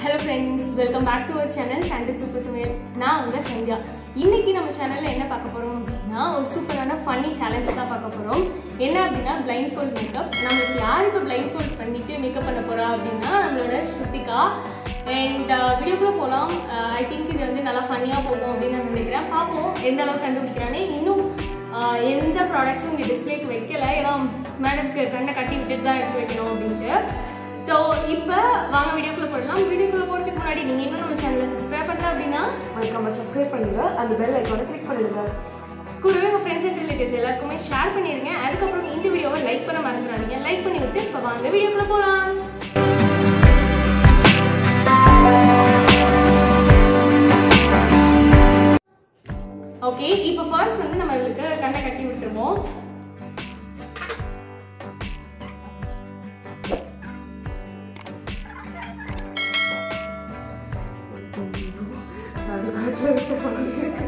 Hello friends welcome back to our channel Sunday super சமையல் நான் உங்கள் சந்தியா இன்னைக்கு நம்ம சேனலில் என்ன பார்க்க போகிறோம் அப்படின்னா ஒரு சூப்பரான ஃபன்னி சேலஞ்ச் தான் பார்க்க போகிறோம் என்ன அப்படின்னா பிளைண்ட் ஃபோல்ட் மேக்கப் நம்மளுக்கு யார் இப்போ பிளைண்ட் ஃபோல்ட் பண்ணிட்டு மேக்கப் பண்ண போகிறா அப்படின்னா நம்மளோட ஸ்ருத்திகா அண்ட் வீடியோக்குள்ளே போகலாம் ஐ திங்க் இது வந்து நல்லா ஃபன்னியாக போகும் அப்படின்னு நான் நினைக்கிறேன் பார்ப்போம் எந்த அளவுக்கு கண்டுபிடிக்கிறானே இன்னும் ஆஹ், எந்த ப்ராடக்ட்ஸும் இங்கே டிஸ்பிளேக்கு வைக்கல ஏன்னா மேடம்க்கு கண்ணை கட்டி விட்டுட்டு தான் எடுத்து வைக்கணும் அப்படின்ட்டு ஸோ இப்போ வாங்க வீடியோக்குள்ள போடலாம் வீடியோக்குள்ள போகிறதுக்கு முன்னாடி நீங்கள் இன்னும் நம்ம சேனலை சப்ஸ்கிரைப் பண்ணல அப்படின்னா மறக்காம சப்ஸ்கிரைப் பண்ணுங்க அந்த பெல் ஐக்கானை கிளிக் பண்ணிடுங்க கூடவே உங்கள் ஃப்ரெண்ட்ஸ் அண்ட் ரிலேட்டிவ்ஸ் எல்லாருக்குமே ஷேர் பண்ணிடுங்க அதுக்கப்புறம் இந்த வீடியோவை லைக் பண்ண மறந்துடாதீங்க லைக் பண்ணி விட்டு இப்போ வாங்க வீடியோக்குள்ள போகலாம் ஓகே இப்போ ஃபர்ஸ்ட் வந்து நம்ம இவளுக்கு கண்ணை கட்டி விட்டுருவோம் நடுக்காட்டுல விட்ட மாதிரி இருக்கு.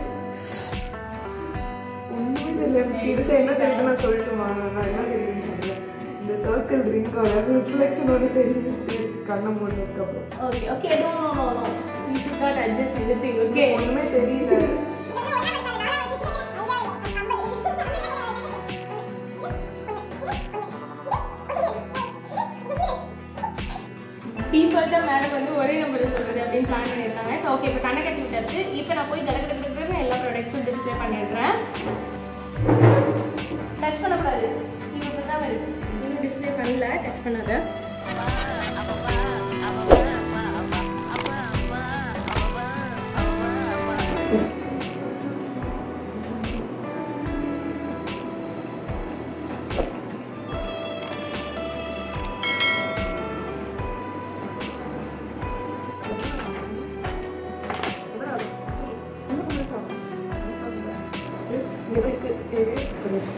ஒண்ணுமே தெரியல சீரியஸா என்ன தெரியுது நான் சொல்லட்டுமா நான் என்ன தெரியுதுன்னு சொல்லல இந்த சர்க்கிள் ரிங்கோட ரிஃப்ளெக்ஷனோட தெரிஞ்சுட்டு கண்ணை மூடினதுக்கு அப்புறம் okay okay no no no no you should not adjust anything okay ஒண்ணுமே தெரியல டிஃபால்ட்டாக மேடம் வந்து ஒரே நம்பரை சொல்கிறது அப்படின்னு பிளான் பண்ணியிருக்காங்க ஸோ ஓகே இப்போ கண்ணை கட்டி விட்டாச்சு இப்போ நான் போய் கடை கடை எல்லா ப்ராடக்ட்ஸும் டிஸ்ப்ளே பண்ணிடுறேன் டச் பண்ணக்கூடாது இப்போ பேசாமல் இருக்கு இன்னும் டிஸ்ப்ளே பண்ணல டச் பண்ணாத எதுக்கு ட்ரெஸ்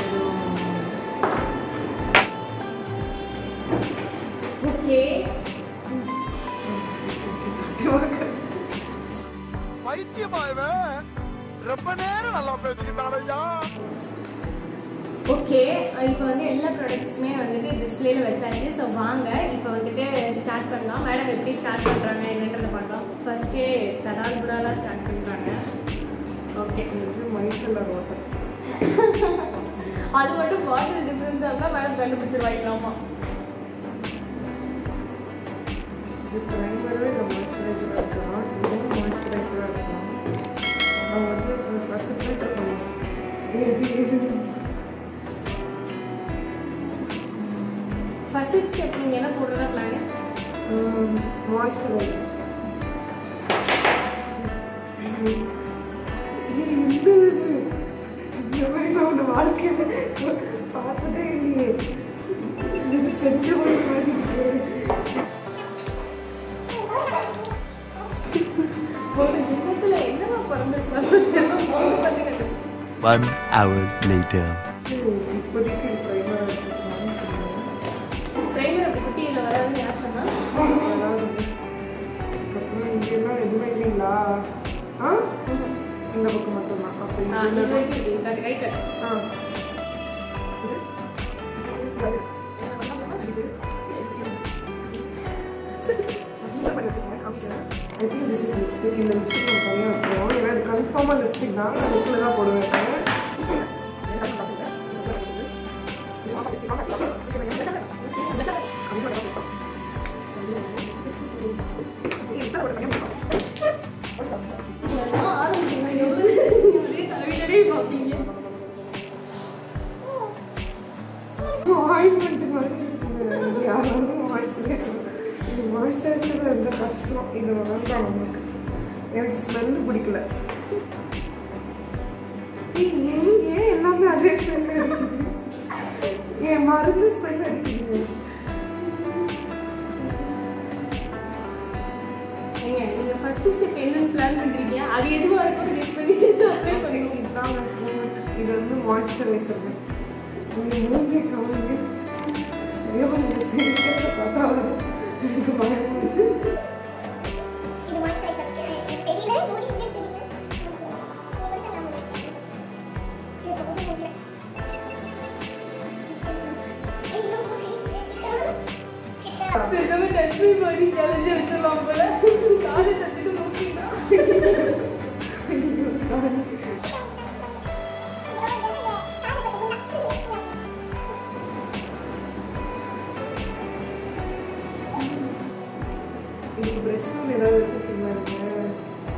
ஓகே பைத்தியமா இவன் ரொம்ப நேரம் நல்லா பேசிக்கிட்டானையா ஓகே இப்போ வந்து எல்லா ப்ராடக்ட்ஸுமே வந்துட்டு டிஸ்பிளேல வச்சாச்சு ஸோ வாங்க இப்போ வந்துட்டு ஸ்டார்ட் பண்ணலாம் மேடம் எப்படி ஸ்டார்ட் பண்ணுறாங்க என்னன்றதை பார்க்கலாம் ஃபர்ஸ்டே தடால் புடாலாக ஸ்டார்ட் பண்ணுறாங்க ஓகே மைசூர்ல வாட்டர் அது மட்டும் பாட்டில் டிஃப்ரென்ஸாக இருந்தால் மேடம் கண்டுபிடிச்சிருவாங்களாமா இது பிரைமரே இல்லை மாய்ஸ்சரைசராக இருக்கலாம் இதுவும் மாய்ஸ்சரைசராக இருக்கலாம் நான் வந்து ஃபஸ்ட்டு ஃபில்டர் பண்ணுவேன் எது எது ஃபர்ஸ்ட் ஸ்டெப் நீங்கள் என்ன போடுறதா பிளான் மாய்ஸ்சரைசர் இது இந்த இது இந்த மாதிரி நான் உன்னை வாழ்க்கையில பார்த்ததே இல்லையே இது செஞ்ச ஒரு மாதிரி இருக்கு ஒரு ஜிம்மத்தில் என்னவா பிறந்திருக்கலாம் பார்த்து One hour later. இப்போதைக்கு பிரைமர் சான்ஸ் இல்லை பிரைமர் அப்படி குட்டி இதில் வராதுன்னு யார் சொன்னா அதாவது அதுக்கப்புறம் இங்கெல்லாம் எதுவுமே இல்லைங்களா ஆ இந்த பக்கம் மட்டும்தான் அப்போ ஆ, இங்க இது வரைக்கும் இருக்கு. கட்டு, கை கட்டு. ஆ இது. இது. இந்த மாதிரி வச்சுக்கோங்க, காமிக்கிறேன். I think this is lipstick. இந்த lipstick நம்ம தனியா வச்சிருவோம். ஏன்னா இது confirm ஆ lipstick தான். நான் book ல தான் போடுவேன். இதெல்லாம் ஆரம்பிக்கணும். எவ்வளவு நீங்க ஒரே தலையிலவே பார்ப்பீங்க. ointment மாதிரி இருக்குங்க. இது யாராவது moisturizer. இது moisturizer இருந்த கஷ்டம். இது வேண்டாம் நமக்கு. எனக்கு ஸ்மெல் பிடிக்கல ஏய், ஏன் ஏன் எல்லாமே அதே ஸ்மெல் அடிக்குது என் மருந்து ஸ்மெல் அடிக்குது ஏங்க, நீங்க first step என்னன்னு plan பண்றீங்க? அது எதுவா இருக்கோ guess பண்ணிட்டு apply பண்ணுங்க. இதுதான் இது வந்து மாய்ஸ்சரைசர் நீங்க மூஞ்சி கவனிங்க ஐயோ நீங்க சிரிக்கிறத பார்த்தா எனக்கு பயமா இருக்கு இது மாய்ஸ்சரைசர் எனக்கு தெரியல மூடி இங்கே தெரியல நீ படிச்ச நான் முடிச்சேன் இது கொஞ்சம் முடியல ஏய் இன்னும் மூடி கிட்ட பேசாம touch me body. சேலஞ்சே வச்சிடலாம் போல காலை தட்டிட்டு நோக்கினா இதுக்கு ப்ரெஷ்ஷும் ஏதாவது வச்சுருக்கீங்களா நீங்கள்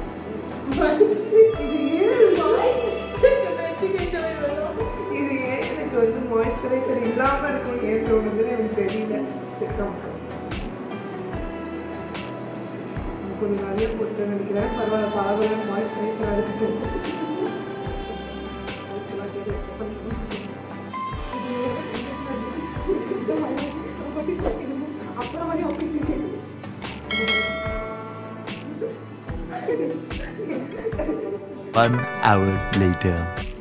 இது ஏன் எனக்கு வந்து மாய்ஸ்சரைசர் இல்லாம இருக்கும் ஏன் தோணுதுன்னு எனக்கு தெரியல சிக்கம் கொஞ்சம் நிறைய போட்டு நினைக்கிறேன் பரவாயில்ல பரவாயில்ல மாய்ஸ்சரைசராக இருக்கட்டும் அப்புறம் மாதிரி அப்படின்ட்டு One hour later.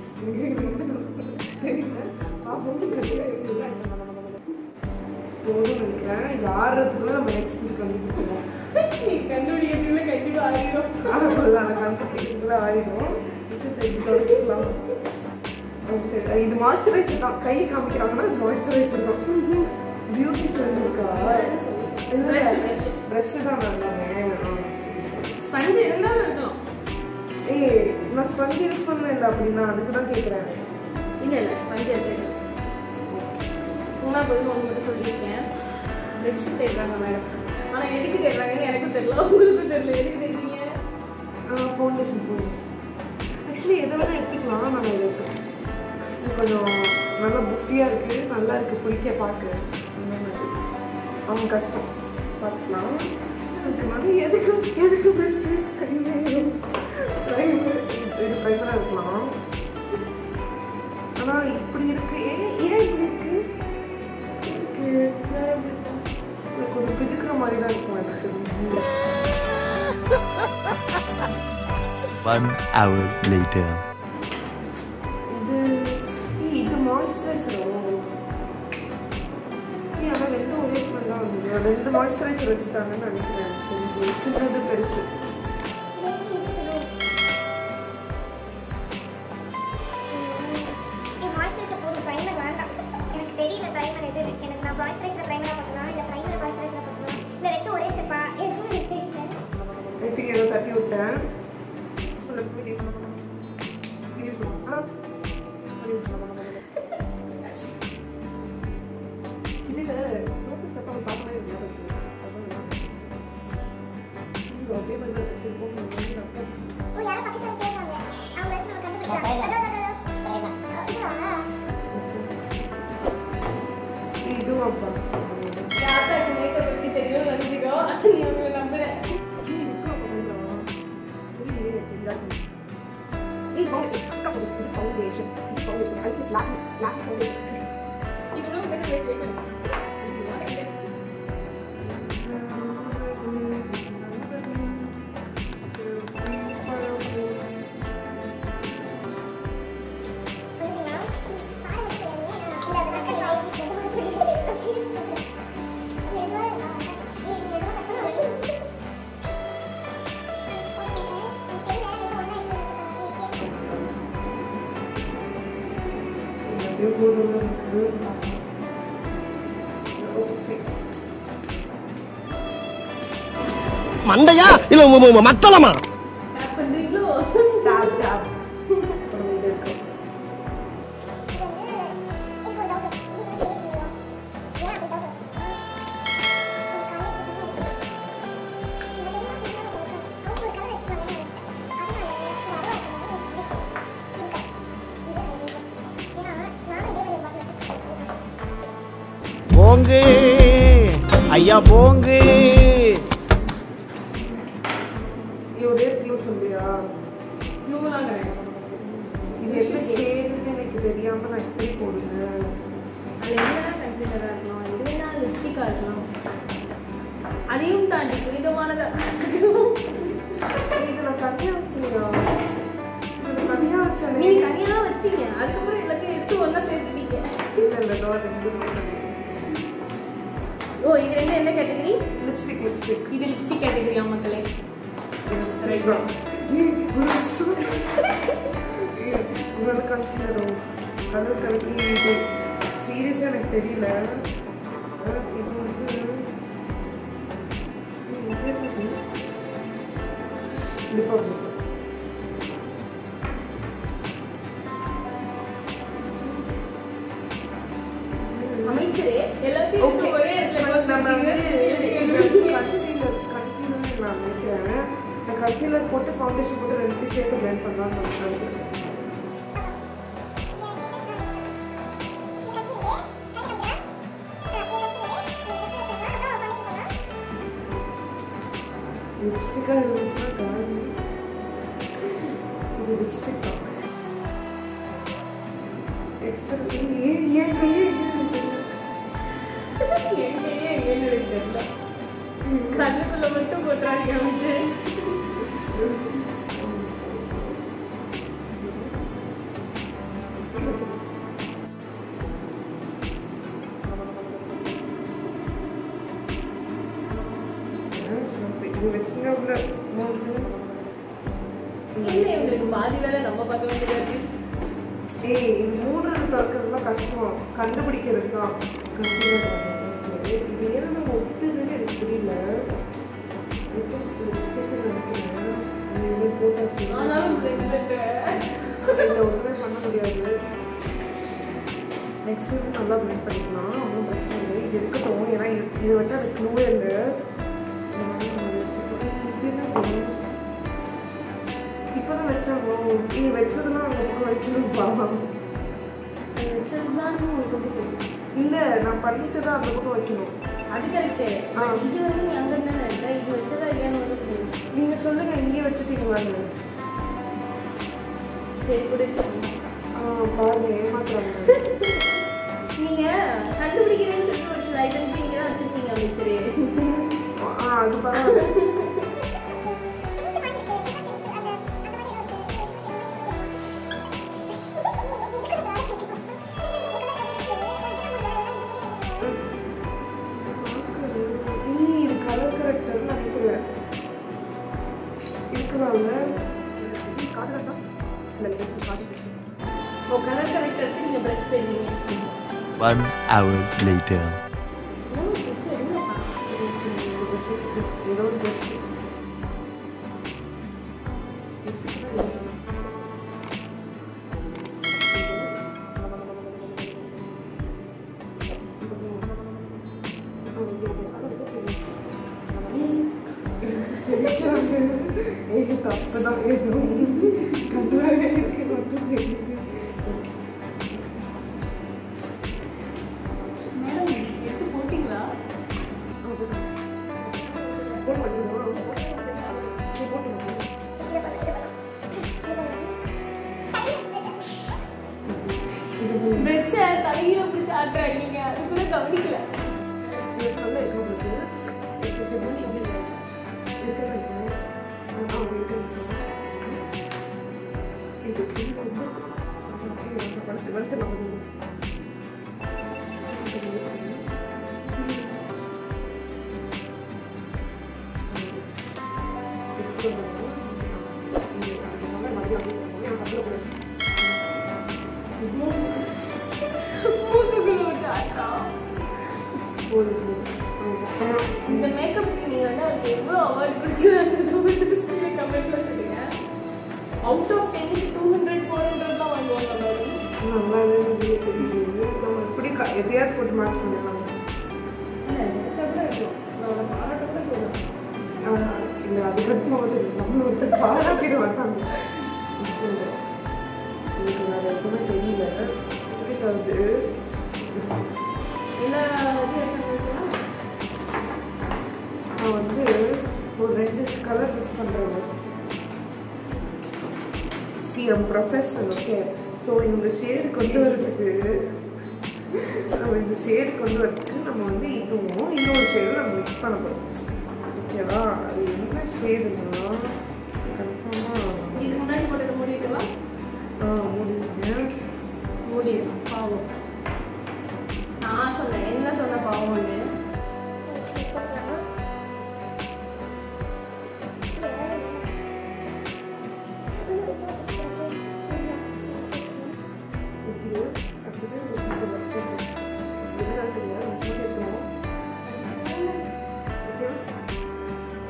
போதும் நினைக்கிறேன் இது ஆறுறதுக்குள்ள நம்ம நெக்ஸ்ட் கண்டுபிடிக்கிறோம் நீ கண்டுபிடிக்கிறதுல கண்டிப்பா ஆயிடும் அவ்வளோதான் கண்டுபிடிக்கிறதுக்குள்ள ஆயிடும் மிச்சத்தை இது தொடச்சிக்கலாம் அது சரி இது மாய்ஸ்சரைசர் தான் கையை காமிக்கிறாங்கன்னா இது மாய்ஸ்சரைசர் தான் பியூட்டி சொல்லி இருக்கா Brush, brush. ப்ரெஷ் தான் நல்லாமே ஸ்பஞ்ச் இருந்தாலும் இருக்கலாம் ஏய் நான் ஸ்பஞ்ச் யூஸ் பண்ணல அப்படின்னா அதுக்கு தான் கேட்குறேன் இல்ல இல்ல ஸ்பஞ்ச் எடுத்துட்டு மூணா பதில் ஒன்று மட்டும் சொல்லியிருக்கேன் பெட்ஷீட் தேடுறாங்க மேடம் ஆனா எதுக்கு தேடுறாங்கன்னு எனக்கு தெரியல உங்களுக்கு தெரியல எதுக்கு தேடுறீங்க ஃபவுண்டேஷன் ஃபவுண்டேஷன் ஆக்சுவலி எதை வேணால் எடுத்துக்கலாம் நம்ம இதை எடுத்துக்கலாம் இது கொஞ்சம் நல்லா புஃபியாக இருக்குது நல்லா இருக்குது பிடிக்க பார்க்க அந்த மாதிரி அவங்க கஷ்டம் பார்த்துக்கலாம் அதுக்கு வந்து எதுக்கு எதுக்கு ப்ரெஸ்ஸு கையில் ப்ரைமர் இது ப்ரைமராக இருக்கலாம் ஆனால் இப்படி இருக்கு ஏன் ஏன் இப்படி இருக்கு இருக்கு எனக்கு ஒரு பிதுக்குற மாதிரி தான் இருக்கும் எனக்கு One hour later. இது ஏய், இது மாய்ஸ்சரைசரோ ஏய் ஆனால் ரெண்டும் ஒரே ஸ்மெல் தான் வந்தது ரெண்டு மாய்ஸ்சரைசர் வச்சுட்டாங்கன்னு நினைக்கிறேன் எனக்கு தெரிஞ்சு சின்னது பெருசு மாய்ஸ்சரைசர் போதும் ப்ரைமர் வேண்டாம் எனக்கு தெரியல ப்ரைமர் எது எனக்கு நான் மாய்ஸ்சரைசர் ப்ரைமராக பார்க்கலாம் இல்லை ப்ரைமர் மாய்ஸ்சரைசர் பார்க்கலாம் இல்லை ரெண்டும் ஒரே ஸ்டெப்பா எதுவும் எனக்கு தெரியல நேற்றுக்கு ஏதோ தட்டி விட்டேன் ஒரு நிமிஷம் இது use பண்ணணும். இது use பண்ணணும். ஆ, அது use பண்ணணும். இதுல focus தப்பா நம்ம பார்க்கவே இல்லை. அதான். இது அதே மாதிரி தான் வச்சிருக்கோம். நம்ம வந்து நம்ம ஓ யாரும் பக்கத்துல கேட்காங்க அவங்க வச்சு நம்ம கண்டுபிடிக்கலாம் அதான், அதான், அதான். இதுவா? இதுவும் அப்பா யார்கிட்ட மேக்கப் எப்படி தெரியும் நினைச்சுக்கோ நீ உங்களை நம்புறேன் இவ்வளவு மெசேஜ் வைக்கணும் புரியுதுங்களா? பாரு வச்சுக்கோங்க. இல்ல, அது மக்கள் வாய் வீசி எதுவும் புரியல. சீரியஸ் சொல்றேன். இது ஏதோ, ஆ, இது ஏதோ டக்குனு வருது. எனக்கு தெரியல, ஏதோ ஒண்ணா இருக்கு. மண்டையா இல்ல ம- ம- மத்தளமா டேப் பண்றீங்களோ Tap, tap. அப்புறம் இது இருக்கு. இது வந்து, எனக்கு ஒரு doubt. இது வந்து shade இல்லையா? ஏன் அப்படி doubt வருது? ஒரு colour இருக்கு. இந்த தெரியுமா? தெரியுமா? அவங்க ஒரு colour வச்சிருக்காங்க. அதனால இது அவ்வளோ இருக்கணும். இது இருக்கு. இது இது. ஏன்னா, நானும் இதே மாதிரி பார்த்து போங்கு ஐயா போங்கு இது ஒரே க்ளூ சொல்லியா க்ளூலாம் கிடையாது இது எப்படி ஷேடுன்னு எனக்கு தெரியாம நான் இப்படி போடுவேன் அது என்ன கன்சிடராக இருக்கலாம் இது வேணா லிப்ஸ்டிக்காக இருக்கலாம் அதையும் தாண்டி புனிதமானதா இது நான் தனியா வச்சியா இது தனியா வச்சேனே நீங்க தனியா வச்சீங்க அதுக்கப்புறம் எல்லாத்தையும் எடுத்து ஒண்ணா சேர்த்துட்டீங்க இல்ல இல்ல நான் ரெண்டு ஓ இது ரெண்டு என்ன கேட்டகரி லிப்ஸ்டிக் லிப்ஸ்டிக் இது லிப்ஸ்டிக் கேட்டகரியா மக்களே லிப்ஸ்டிக் தான் ஏய், ஒரு நிமிஷம். ஏய், உங்களோட கன்சிடரும் கலர் கலக்கி இது சீரியஸாக எனக்கு தெரியல ஆ, இது வந்து லிப்பர் லிப்பர் அமைச்சரே எல்லாத்தையும் ஓகே எடுத்து ஒரே இடத்துல நம்ம வந்து போட்டு கன்சீலர் கன்சீலர் நான் நினைக்கிறேன் நான் கன்சீலர் போட்டு ஃபவுண்டேஷன் போட்டு ரெண்டு சேர்த்து பிளெண்ட் பண்ணலாம்னு நான் நினைக்கிறேன் லிப்ஸ்டிக்காக இருந்துச்சுன்னா காலி இது லிப்ஸ்டிக் தான் எக்ஸ்ட்ரா ஏன் ஏன் கையே என் கையே எங்கேன்னு எனக்கு தெரியல கண்ணுக்குள்ள மட்டும் போட்டுறாங்க அமைச்சர் இது வச்சுன்னா உள்ள என்ன இவங்களுக்கு பாதி வேலை நம்ம பார்க்க வேண்டியதா இருக்கு ஏய் இது மூணு திறக்கிறதுலாம் கஷ்டம் கண்டுபிடிக்கிறது தான் கன்சீலர் சரி இது ஏன் நம்ம ஒட்டுதுன்னு எனக்கு புரியல லிப்ஸ்டிக் நினைக்கிறேன் இது போட்டாச்சு ஆனாலும் ரெண்டு இதில் ஒன்றுமே பண்ண முடியாது நெக்ஸ்ட் வந்து நல்லா பிளெண்ட் பண்ணிக்கலாம் ஒன்றும் பிரச்சனை இல்லை இது இருக்கட்டும் ஏன்னா இது இது விட்டு அது க்ளூவே இல்லை இந்த மாதிரி நம்ம வச்சுக்கலாம். இது என்ன இப்போ தான் வச்சாங்க நீ வச்சதெல்லாம் அந்த பக்கம் வைக்கணும்ப்பா வச்சதுதான் உங்களுக்கு வந்து தெரியும் இல்லை நான் பண்ணிட்டு தான் அந்த பக்கம் வைக்கணும் அது கரெக்டு ஆ. இது வந்து நீ அங்க இருந்தா இருக்க இது வச்சதா இல்லையான்னு வந்து தெரியும் நீங்கள் சொல்லுங்க இங்கே வச்சுட்டீங்களான்னு சரி கொடு ஆ பாருங்க ஏமாத்துறாங்க நீங்க கண்டுபிடிக்கிறேன்னு சொல்லிட்டு ஒரு சில ஐட்டம்ஸ் இங்க தான் வச்சிருக்கீங்க அமைச்சரே ஆ அது பரவாயில்ல ஏய், இது கலர் கரெக்டர் நினைக்கிறேன் இருக்கலாம்ல காட்டுறதா இல்லை பென்சில் காட்டு ஓ கலர் கரெக்டருக்கு நீங்க பிரஷ் பண்ணுவீங்க One hour later. ஏதோ ஒரு ட்ரெஸ் தப்புதான் எதுவும் கண்ணாவே இருக்கு மட்டும் தெரியுது மேடம் எடுத்து போட்டீங்களா போட மாட்டேங்குமா போட்டு மாட்டேன் பிரஷ்ஷை தலையில பிடிச்சி ஆட்டுறாங்க நீங்க அதுக்குள்ள கவனிக்கல இது நல்லா இருக்கு உங்களுக்கு இதுக்கு முன்னாடி எப்படி இருக்கு? இருக்கு இருக்கு. ஆ, இருக்கு இருக்கு. இது இது ரொம்ப இது வலிச்சு வலிச்சு நம்ம மூக்குக்குள்ள விட்டு ஆட்டா இந்த மேக்கப்புக்கு நீங்க வந்து அவருக்கு எவ்வளவு அவார்டு கொடுக்குறாங்க கமெண்ட்ல சொல்லுங்க அவுட் ஆஃப் டென்னுக்கு டூ ஹண்ட்ரட் ஃபோர் ஹண்ட்ரட்லாம் வாங்குவாங்க மேடம் நல்லாவே வந்து தெரியுது நம்ம இப்படி க- எதையாவது போட்டு மேட்ச் பண்ணிடலாம் இல்லை அது கட்டணும் வந்து நம்ம ஒருத்தர் பாராட்டிட மாட்டாங்க இப்போ எனக்கு வேறு எதுவுமே தெரியல இருக்காது எல்லா இது எடுத்து நான் வந்து ஒரு ரெண்டு கலர் மிஸ் பண்ணுறேன் C M professional okay so இந்த ஷேடு கொண்டு வரதுக்கு நம்ம இந்த ஷேடு கொண்டு வரதுக்கு நம்ம வந்து இதுவும் இன்னொரு ஷேடும் நம்ம மிக்ஸ் பண்ண போகிறோம் ஓகேவா அது என்ன ஷேடுனா கன்ஃபார்மாக இதுக்கு முன்னாடி போட்டது மூடிட்டுவா முடியுங்க மூடிடும் பாவம் நான் சொன்னேன் என்ன சொன்ன பாவம்னு இது அப்படியே ஒரு இது வச்சிருக்கேன் எதுனால தெரியாது மிஸ் சேர்க்கணும் ஓகேவா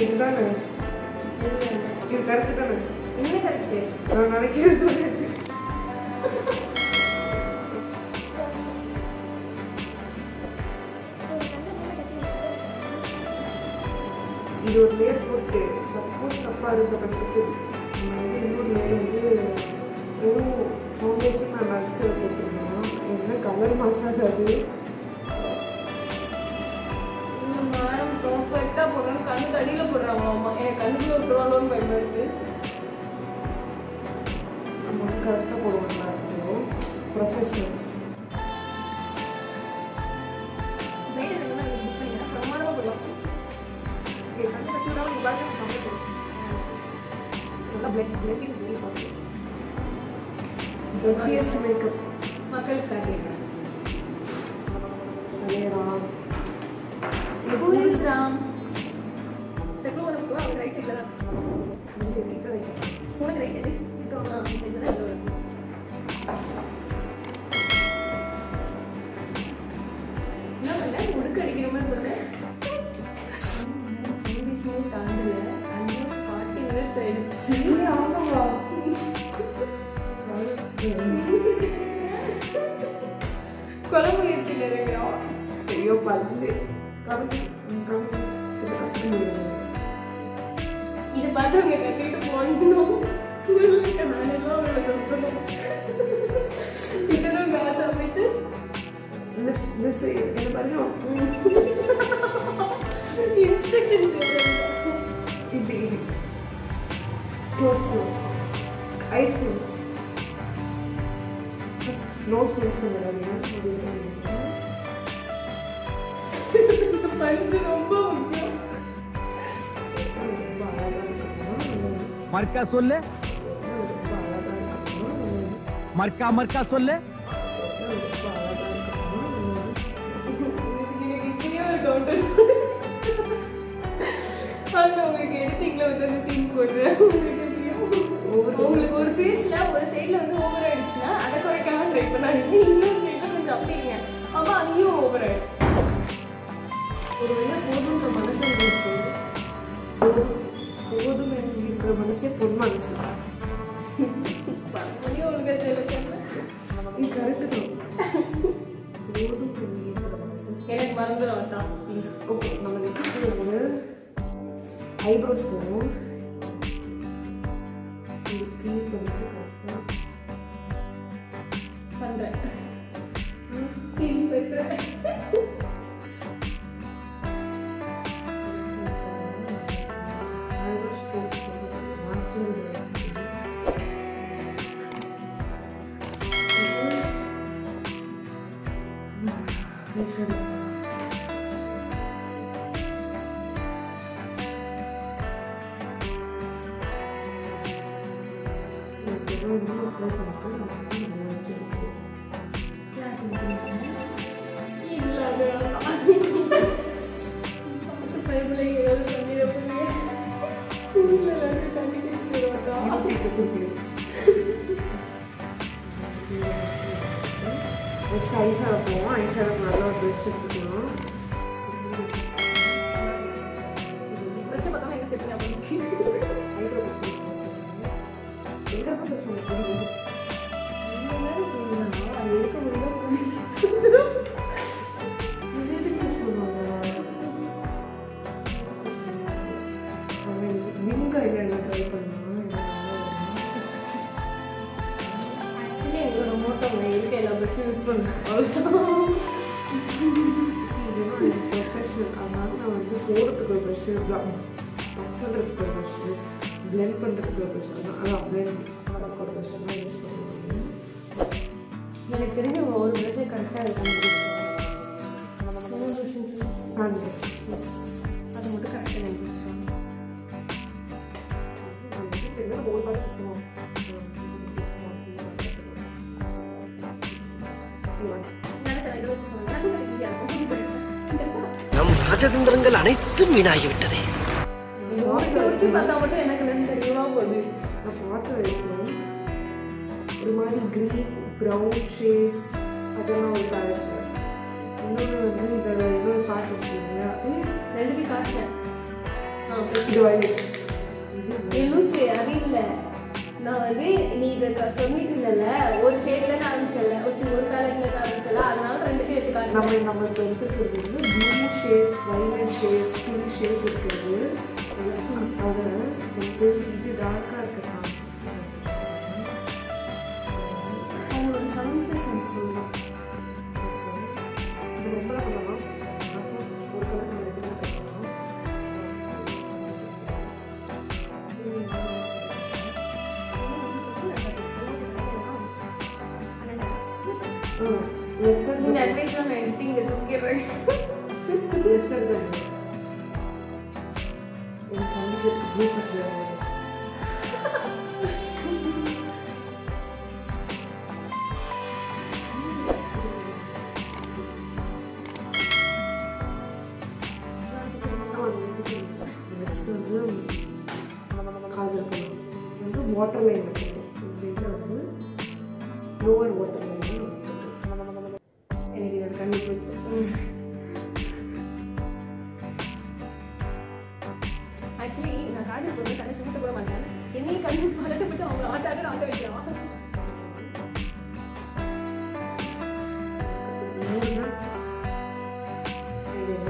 இதுதானே இது கரெக்டு தானே என்ன கரெக்டு நான் நினைக்கிறது இது. இது ஒரு லேயர் போட்டு சப்போஸ் தப்பாக இருக்க பட்சத்தில் நம்ம வந்து இன்னொரு லேயர் வந்து வெறும் ஃபவுண்டேஷன் நான் நடிச்சதை போட்டுருந்தோம் என்ன கலர் மேட்ச் ஆகாது இந்த மேடம் பர்ஃபெக்டாக போடணும் கண்ணுக்கு அடியில் போடுறாங்க அம்மா எனக்கு கண்ணுக்குள்ள விட்டுருவாங்களோன்னு பயமா இருக்கு நம்ம வந்து கரெக்டாக போடுவாங்க இருக்கணும் ப்ரொஃபஷனல்ஸ் வெயிட் இருக்குன்னா எனக்கு புக் பண்ணுங்க பிரமாதமாக போடலாம் கண்ணு கட்டி விடாமல் இவ்வாறு சமைக்கும் நல்லா பிளட் பிளட்டிங் வெரி பார்த்து டெர்ட்டியஸ்ட் மேக்கப் மக்களுக்கு காட்டிடுறேன் அதேதான் Who is Ram? செக்குல உனக்கு அவங்க ரைட் சைடில் தான் உனக்கு ரைட் எது ஆ, அந்த side தான் இதுல வரும். என்ன பண்ண முடுக்கு அடிக்கிற மாதிரி பண்ண ஃபவுண்டேஷனே தாண்டல ஆல்மோஸ்ட் ஃபார்ட்டி மினிட்ஸ் ஆயிடுச்சு ஆமாவா குழம்பு எடுத்துட்டு இருக்கிறோம் ஐயோ பல்லு கம்மி கம்மி இது கம்மி முடியாது இதை பார்த்து அவங்க கட்டிட்டு போகணும் நானெல்லாம் அவங்கள சொல்லணும் இதெல்லாம் காசு அமைச்சு லிப்ஸ் லிப்ஸ் என்ன பாருங்க இன்ஸ்ட்ரக்ஷன் இது இது close close eyes close nose close பண்ணுறாங்க பஞ்சு ரொம்ப முக்கியம் ரொம்ப அழகாக இருக்கணும் மர்க்கா சொல்லு ரொம்ப அழகாக இருக்கணும் மர்க்கா மர்க்கா சொல்லு ரொம்ப அழகாக இருக்கணும் எனக்கு இப்படியே ஒரு டவுட் அது உங்களுக்கு எடிட்டிங்ல வந்து அந்த சீன் போடுறேன் உங்களுக்கு எப்படியும் உங்களுக்கு ஒரு ஃபேஸ்ல ஒரு சைடுல வந்து ஓவர் ஆயிடுச்சுன்னா அதை குறைக்காம ட்ரை பண்ணாதீங்க இன்னொரு சைடுல கொஞ்சம் அப்படிங்க அப்ப அங்கேயும் ஓவர் ஆயிடும் ஒரு வேளை போதுன்ற மனசு இருந்துச்சு போதும் போதும் இருக்கிற மனசே பொன் மனசு பழமொழியும் ஒழுங்கா தெரியல இது கரெக்டு தான் போதும் இருக்கிற மனசு எனக்கு மறந்துட மாட்டான் ப்ளீஸ் ஓகே நம்ம நெக்ஸ்ட் வந்து ஐப்ரோஸ் போவோம் இது ஃபீல் பண்ணிட்டு கரெக்டாக பண்றேன் ஃபீல் பெற்றேன் ஐப்ரோ ஸ்ட்ரோக் மாற்றி சரி அப்ளை பண்ணிட்டு நம்ம வச்சுருக்கோம் இல்ல அது பைபிளை ஏதாவது பண்ணிட போறீங்க ஊர்ல எல்லாரும் கண்டிட்டு போயிடுவாங்க நெக்ஸ்ட் ஐஷாவை போவோம் ஐஷாவுக்கு நல்ல ஒரு ட்ரெஸ் எடுத்துக்கலாம் ஃபர்ஸ்ட் பார்த்தா எங்க செட் பண்ணி எங்கே ட்ரெஸ் பண்ணி அது இருக்க முடியல இது எதுக்கு ட்ரெஸ் பண்ணுவாங்க அவன் விங்க ஐடியா ட்ரை பண்ணான் ஆக்சுவலி எங்களோட மோட்டோ இருக்க எல்லா ப்ரஷும் யூஸ் பண்ணுறோம் ப்ரொஃபஷனல் அதனால நான் வந்து போடுறதுக்கு ஒரு ப்ரெஷ்ஷு பஃப் பண்ணுறதுக்கு ஒரு ப்ரெஷ்ஷு பிளெண்ட் பண்ணுறதுக்கு ஒரு ப்ரெஷ்ஷு அதான் அதான் பிளெண்ட் பண்ணுறதுக்கு ஒரு ப்ரெஷ்ஷெல்லாம் யூஸ் பண்ணுவாங்க எனக்கு தெரிஞ்ச ஒரு ப்ரஷே கரெக்டாக இருக்காங்க ஹேண்ட் ப்ரெஷ் அது மட்டும் கரெக்டாக கண்டுபிடிச்சோம் என்ன ஒரு பாட்டு சுற்றுவோம் நினைச்சேன் இதை வச்சு சொல்லுங்க அது ஒரு ஈஸியாக இருக்கும் நம் ராஜதந்திரங்கள் அனைத்தும் வீணாகிவிட்டதே ஒருத்தி ஒருத்தி பார்த்தா மட்டும் எனக்கு என்னன்னு தெரியவா போகுது நான் பார்த்து வைக்கணும் ஒரு மாதிரி க்ரீன் ப்ரௌன் ஷேட்ஸ் அதெல்லாம் ஒரு கேரக்டர் இன்னொன்று வந்து இதில் இன்னொரு பாட்டு இருக்கீங்களா ரெண்டுத்தையும் காட்டினேன் இது வயலட் ஏய், லூசு அது இல்ல நான் வந்து நீ இதை க- சொல்லிட்டு இருந்தல ஒரு ஷேட்ல நான் ஆரம்பிச்சல ஒரு ஒரு பேலட்ல நான் ஆரம்பிச்சல அதனால ரெண்டுத்தையும் எடுத்து காட்டுறேன் நம்ம நம்ம இப்போ எடுத்துக்கிறது வந்து blue shades violet shades pink shades இருக்குது அதை வந்து இது டார்க்காக இருக்க அவங்களோட சவுண்ட் சென்ஸ் தான் இது ரொம்ப பண்ணலாம் ஒரு கலர் நம்ம ரெண்டு கட்டணும் லெசர் இந்த அட்வைஸ்லாம் நான் எடுத்து இங்க தூக்கிடுறேன் லெசர் தான் எனக்கு வந்து ப்ளூ பஸ்ல நெக்ஸ்ட் வந்து காஜல் பண்ணணும் இது வந்து வாட்டர் லைன் வைக்கணும் இது வந்து லோவர் வாட்டர் லைன் எனக்கு இதோட கண்ணி போச்சு ஆக்சுவலி நான் காஜல் போட்டு கண்ணை சுமட்ட கூட மாட்டேன் என்னையும் கண்ணு பதட்டப்பட்டு அவங்க ஆட்டாக ஆட்ட வைக்கலாம் மூணு இது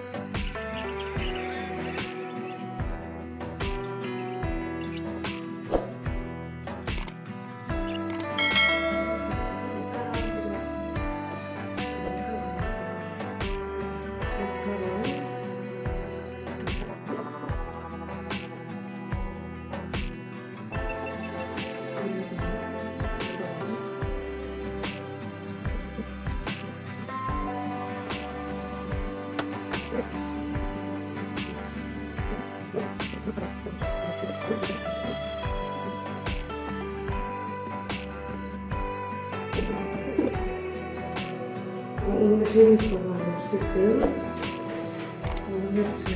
இந்த சீரீஸ் பண்ணலாம் லிப்ஸ்டிக்கு முடிஞ்சிருச்சு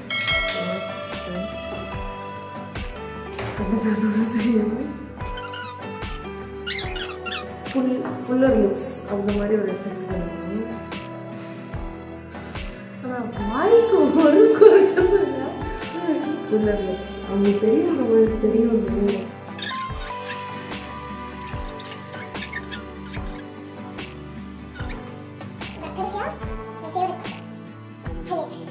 ஃபுல் ஃபுல்லர் லிப்ஸ் அந்த மாதிரி ஒரு எஃபெக்ட் பண்ணணும் ஆனா வாய்க்கு ஒரு குறைச்சல் இல்லை ஃபுல்லர் லிப்ஸ் அவங்க தெரியும் நம்மளுக்கு தெரியும் இல்லையா? Patricia, my favorite color.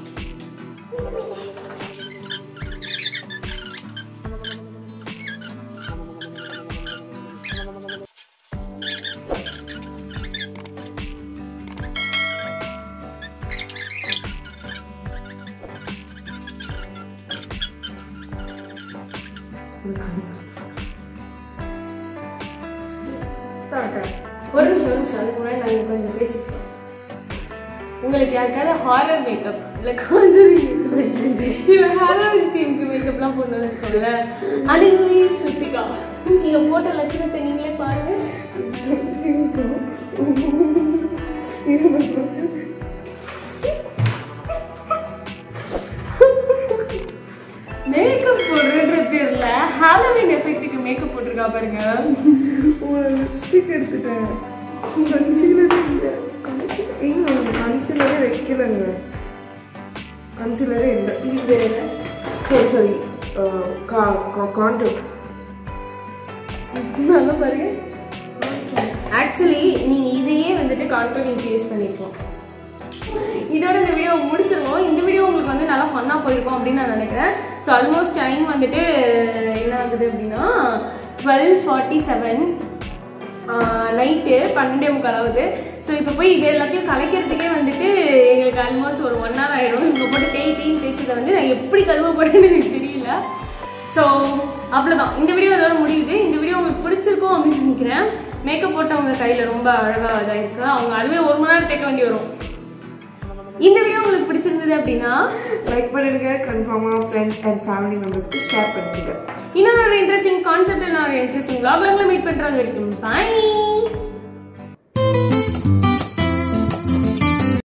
ஒரு நிமிஷம் ஒரு நிமிஷம் அதுக்கு முன்னாடி நாங்கள் கொஞ்சம் பேசிக்கலாம் உங்களுக்கு யாருக்காவது ஹாரர் மேக்கப் இல்லை காஞ்சரிங் இல்லை ஹாலோவின் தீமுக்கு மேக்கப்லாம் போடணும்னு வச்சுக்கோங்களேன் அனுகுவி ஸ்ருத்திகா நீங்கள் போட்ட லட்சணத்தை நீங்களே பாருங்க மேக்கப் போடுறன்ற பேர்ல ஹாலோவின் எஃபெக்ட்டுக்கு மேக்கப் போட்டிருக்கா பாருங்க ஒரு லிப்ஸ்டிக் எடுத்துட்டேன் கன்சீலரே இல்லை எங்க கன்சீலரே வைக்கலங்க கன்சீலரே இல்லை இது சரி சரி கான்டூர் நல்லா பாருங்க ஆக்சுவலி நீங்க இதையே வந்துட்டு கான்டூர் யூஸ் பண்ணிக்கலாம் இதோட இந்த வீடியோ முடிச்சிருவோம் இந்த வீடியோ உங்களுக்கு வந்து நல்லா ஃபன்னாக போயிருக்கும் அப்படின்னு நான் நினைக்கிறேன் ஸோ ஆல்மோஸ்ட் டைம் வந்துட்டு என்ன ஆகுது அப்படின்னா டுவெல் ஃபார்ட்டி செவன் நைட்டு பன்னெண்டே முக்கால் ஆகுது ஸோ இப்போ போய் இது எல்லாத்தையும் கலைக்கிறதுக்கே வந்துட்டு எங்களுக்கு ஆல்மோஸ்ட் ஒரு ஒன் ஹவர் ஆயிடும் இப்போ போட்டு தேய் தேய் தேய்ச்சதை வந்து நான் எப்படி கழுவ போறேன்னு எனக்கு தெரியல ஸோ அவ்வளோதான் இந்த வீடியோ இதோட முடியுது இந்த வீடியோ உங்களுக்கு பிடிச்சிருக்கும் அப்படின்னு நினைக்கிறேன் மேக்கப் போட்டவங்க கையில் ரொம்ப அழகாக இதாக இருக்கு அவங்க அதுவே ஒரு மணி நேரம் தேக்க வேண்டி வரும் இந்த வீடியோ உங்களுக்கு பிடிச்சிருந்தது அப்படின்னா லைக் பண்ணிடுங்க கன்ஃபார்மாக ஃப்ரெண்ட்ஸ் அண்ட் ஃபேமிலி மெம்பர்ஸ்க்கு ஷேர் பண்ணிடுங்க இன்னொரு இன்ட்ரெஸ்டிங் கான்செப்ட் நான் ஒரு இன்ட்ரெஸ்டிங் vlogல உங்களை மீட் பண்றது வரைக்கும் பாய்